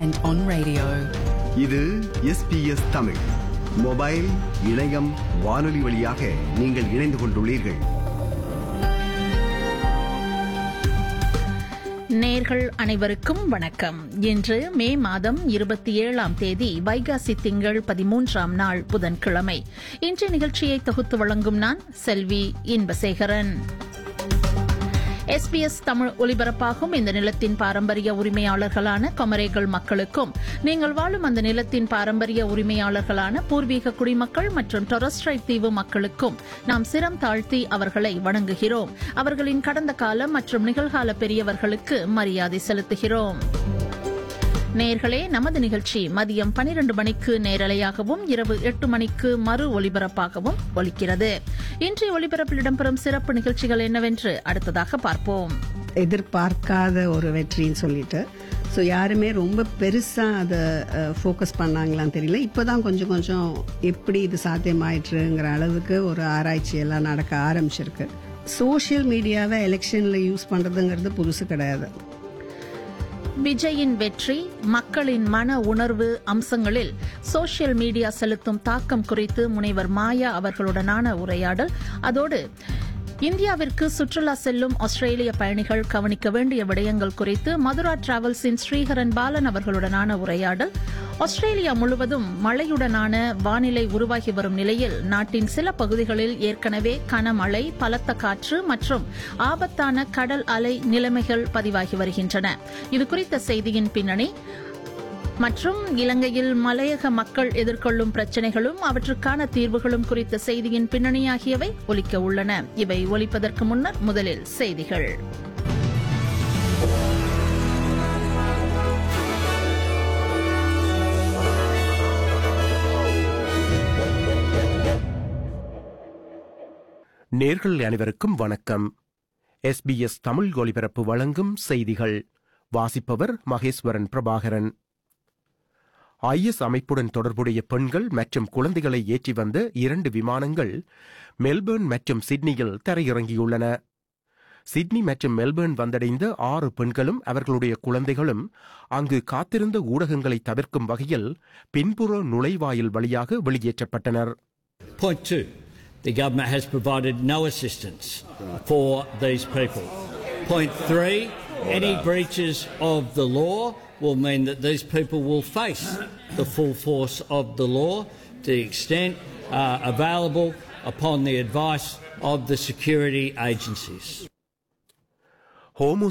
and on radio. இது SBS Tamil mobile இணையம் வானொலி வழியாக நீங்கள் இணைந்து கொண்டுள்ளீர்கள் நேர்கள் அனைவருக்கும் வணக்கம் இன்று மே மாதம் இருபத்தி ஏழாம் தேதி வைகாசி திங்கள் பதிமூன்றாம் நாள் புதன்கிழமை இன்றைய நிகழ்ச்சியை தொகுத்து வழங்கும் நான் செல்வி இன்பசேகரன் எஸ்பிஎஸ் தமிழ் ஒலிபரப்பாகும் இந்த நிலத்தின் பாரம்பரிய உரிமையாளர்களான கொமரேகள் மக்களுக்கும் நீங்கள் வாழும் அந்த நிலத்தின் பாரம்பரிய உரிமையாளர்களான பூர்வீக குடிமக்கள் மற்றும் டொரஸ்ட்ரைட் தீவு மக்களுக்கும் நாம் சிரம் தாழ்த்தி அவர்களை வணங்குகிறோம் அவர்களின் கடந்த காலம் மற்றும் நிகழ்கால பெரியவர்களுக்கு மரியாதை செலுத்துகிறோம் நேர்களே நமது நிகழ்ச்சி மதியம் பனிரண்டு மணிக்கு நேரலையாகவும் இரவு எட்டு மணிக்கு மறு ஒலிபரப்பாகவும் ஒலிக்கிறது இன்றைய ஒலிபரப்பில் இடம்பெறும் சிறப்பு நிகழ்ச்சிகள் என்னவென்று அடுத்ததாக பார்ப்போம் எதிர்பார்க்காத ஒரு வெற்றின்னு சொல்லிட்டு ஸோ யாருமே ரொம்ப பெருசாக அதை ஃபோக்கஸ் பண்ணாங்களான்னு தெரியல இப்போதான் கொஞ்சம் கொஞ்சம் எப்படி இது சாத்தியமாயிற்றுங்கிற அளவுக்கு ஒரு ஆராய்ச்சி எல்லாம் நடக்க ஆரம்பிச்சிருக்கு சோஷியல் மீடியாவை எலெக்ஷனில் யூஸ் பண்ணுறதுங்கிறது புதுசு கிடையாது விஜயின் வெற்றி மக்களின் மன உணர்வு அம்சங்களில் சோசியல் மீடியா செலுத்தும் தாக்கம் குறித்து முனைவர் மாயா அவர்களுடனான உரையாடல் அதோடு இந்தியாவிற்கு சுற்றுலா செல்லும் ஆஸ்திரேலிய பயணிகள் கவனிக்க வேண்டிய விடயங்கள் குறித்து மதுரா டிராவல்ஸின் ஸ்ரீஹரன் பாலன் அவர்களுடனான உரையாடல் ஆஸ்திரேலியா முழுவதும் மழையுடனான வானிலை உருவாகி வரும் நிலையில் நாட்டின் சில பகுதிகளில் ஏற்கனவே கனமழை பலத்த காற்று மற்றும் ஆபத்தான கடல் அலை நிலைமைகள் பதிவாகி வருகின்றன இதுகுறித்த செய்தியின் பின்னணி மற்றும் இலங்கையில் மலையக மக்கள் எதிர்கொள்ளும் பிரச்சினைகளும் அவற்றுக்கான தீர்வுகளும் குறித்த செய்தியின் பின்னணி ஆகியவை ஒலிக்க உள்ளன இவை ஒலிப்பதற்கு முன்னர் முதலில் செய்திகள் நேர்கள் அனைவருக்கும் வணக்கம் எஸ்பிஎஸ் தமிழ் ஒலிபரப்பு வழங்கும் செய்திகள் வாசிப்பவர் மகேஸ்வரன் பிரபாகரன் ஐஎஸ் அமைப்புடன் தொடர்புடைய பெண்கள் மற்றும் குழந்தைகளை ஏற்றி வந்த இரண்டு விமானங்கள் மெல்பர்ன் மற்றும் சிட்னியில் தரையிறங்கியுள்ளன சிட்னி மற்றும் மெல்பர்ன் வந்தடைந்த ஆறு பெண்களும் அவர்களுடைய குழந்தைகளும் அங்கு காத்திருந்த ஊடகங்களை தவிர்க்கும் வகையில் பின்புற நுழைவாயில் வழியாக வெளியேற்றப்பட்டனர் Point two, the government has provided no assistance for these people. Point three, any breaches of the law will mean that these people will face the full force of the law to the extent uh, available upon the advice of the security agencies. Home